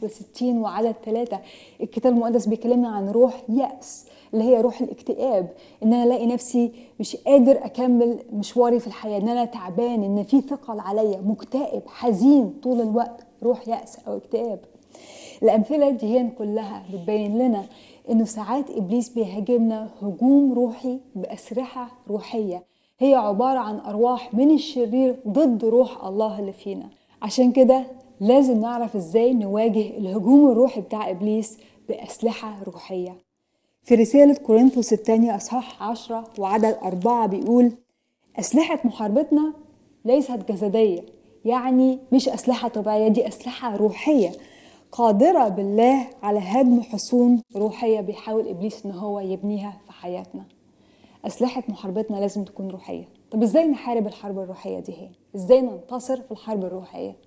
فصل 60 وعدد ثلاثة الكتاب المقدس بيكلمنا عن روح يأس اللي هي روح الاكتئاب ان انا الاقي نفسي مش قادر اكمل مشواري في الحياه ان انا تعبان ان في ثقل عليا مكتئب حزين طول الوقت روح يأس او اكتئاب الامثله دي هي كلها بتبين لنا انه ساعات ابليس بيهاجمنا هجوم روحي باسلحه روحيه هي عباره عن ارواح من الشرير ضد روح الله اللي فينا عشان كده لازم نعرف ازاي نواجه الهجوم الروحي بتاع ابليس باسلحه روحيه في رسالة كورنثوس الثانية أصحاح عشرة وعدد أربعة بيقول أسلحة محاربتنا ليست جسدية يعني مش أسلحة طبيعية دي أسلحة روحية قادرة بالله على هدم حصون روحية بيحاول إبليس إن هو يبنيها في حياتنا أسلحة محاربتنا لازم تكون روحية طب إزاي نحارب الحرب الروحية دي هي؟ إزاي ننتصر في الحرب الروحية؟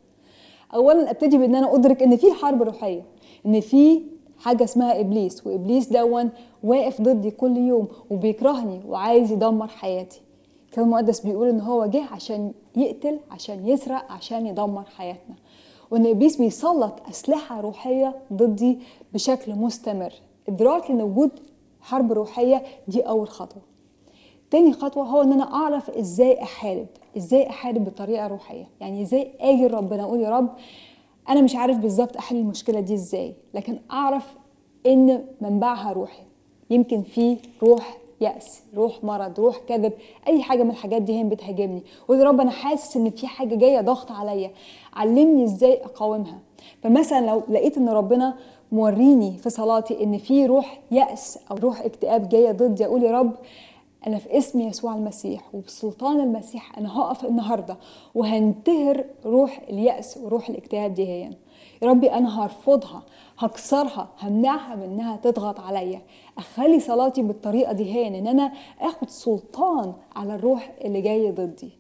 أولا أبتدي بإن أنا أدرك إن في حرب روحية إن في حاجه اسمها ابليس وابليس دون واقف ضدي كل يوم وبيكرهني وعايز يدمر حياتي الكتاب المقدس بيقول ان هو جه عشان يقتل عشان يسرق عشان يدمر حياتنا وان ابليس بيسلط اسلحه روحيه ضدي بشكل مستمر ادراك ان وجود حرب روحيه دي اول خطوه تاني خطوه هو ان انا اعرف ازاي احارب ازاي احارب بطريقه روحيه يعني ازاي اجي لربنا اقول يا رب انا مش عارف بالظبط احل المشكله دي ازاي لكن اعرف ان منبعها روحي يمكن في روح يأس روح مرض روح كذب اي حاجه من الحاجات دي هي بتهاجمني ويا رب انا حاسس ان في حاجه جايه ضغط عليا علمني ازاي اقاومها فمثلا لو لقيت ان ربنا موريني في صلاتي ان في روح يأس او روح اكتئاب جايه ضدي اقول يا رب أنا في اسم يسوع المسيح وبسلطان المسيح أنا هقف النهاردة وهنتهر روح اليأس وروح الاكتئاب دي هي يا ربي أنا هرفضها هكسرها همنعها من إنها تضغط عليا أخلي صلاتي بالطريقة دي هي إن أنا آخد سلطان على الروح اللي جاي ضدي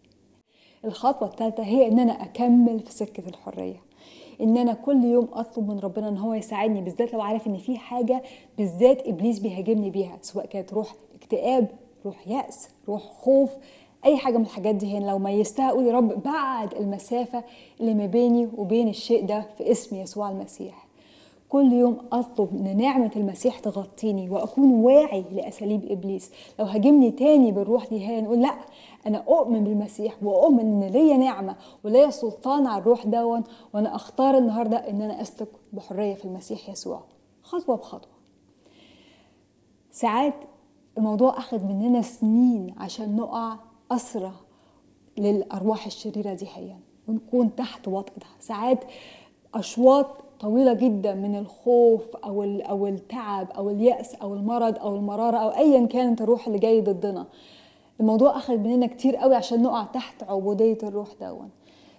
الخطوة الثالثة هي إن أنا أكمل في سكة الحرية ان انا كل يوم اطلب من ربنا ان هو يساعدني بالذات لو عارف ان في حاجه بالذات ابليس بيهاجمني بيها سواء كانت روح اكتئاب روح يأس روح خوف اي حاجه من الحاجات دي هنا لو ميزتها اقول يا رب بعد المسافه اللي ما بيني وبين الشيء ده في اسم يسوع المسيح كل يوم اطلب ان نعمه المسيح تغطيني واكون واعي لاساليب ابليس لو هاجمني تاني بالروح دي هي نقول لا انا اؤمن بالمسيح واؤمن ان ليا نعمه وليا سلطان على الروح دون وانا اختار النهارده ان انا اسلك بحريه في المسيح يسوع خطوه بخطوه ساعات الموضوع أخذ مننا سنين عشان نقع أسرى للأرواح الشريرة دي هي ونكون تحت وطئها ساعات أشواط طويلة جدا من الخوف أو أو التعب أو اليأس أو المرض أو المرارة أو أيا كانت الروح اللي جاي ضدنا الموضوع أخذ مننا كتير قوي عشان نقع تحت عبودية الروح دون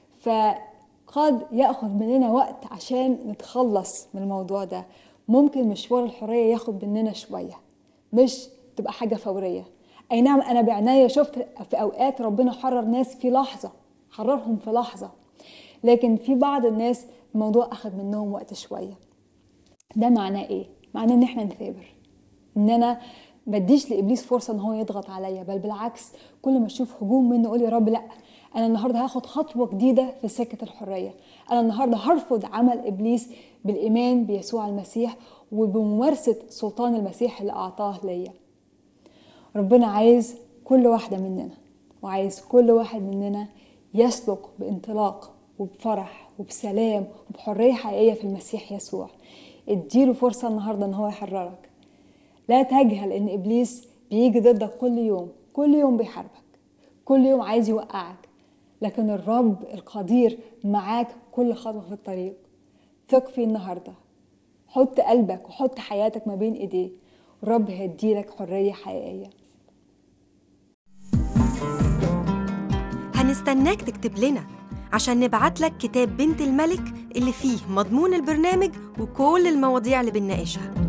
فقد يأخذ مننا وقت عشان نتخلص من الموضوع ده ممكن مشوار الحرية ياخد مننا شوية مش تبقى حاجه فوريه اي نعم انا بعنايه شفت في اوقات ربنا حرر ناس في لحظه حررهم في لحظه لكن في بعض الناس الموضوع اخذ منهم وقت شويه ده معناه ايه معناه ان احنا نثابر ان انا ما اديش لابليس فرصه ان هو يضغط عليا بل بالعكس كل ما اشوف هجوم منه اقول يا رب لا انا النهارده هاخد خطوه جديده في سكه الحريه انا النهارده هرفض عمل ابليس بالايمان بيسوع المسيح وبممارسه سلطان المسيح اللي اعطاه ليا ربنا عايز كل واحدة مننا وعايز كل واحد مننا يسلك بانطلاق وبفرح وبسلام وبحرية حقيقية في المسيح يسوع اديله فرصة النهاردة ان هو يحررك لا تجهل ان ابليس بيجي ضدك كل يوم كل يوم بيحاربك كل يوم عايز يوقعك لكن الرب القدير معاك كل خطوة في الطريق ثق فيه النهاردة حط قلبك وحط حياتك ما بين ايديه الرب هيديلك حرية حقيقية هنستناك تكتب لنا عشان نبعت لك كتاب بنت الملك اللي فيه مضمون البرنامج وكل المواضيع اللي بنناقشها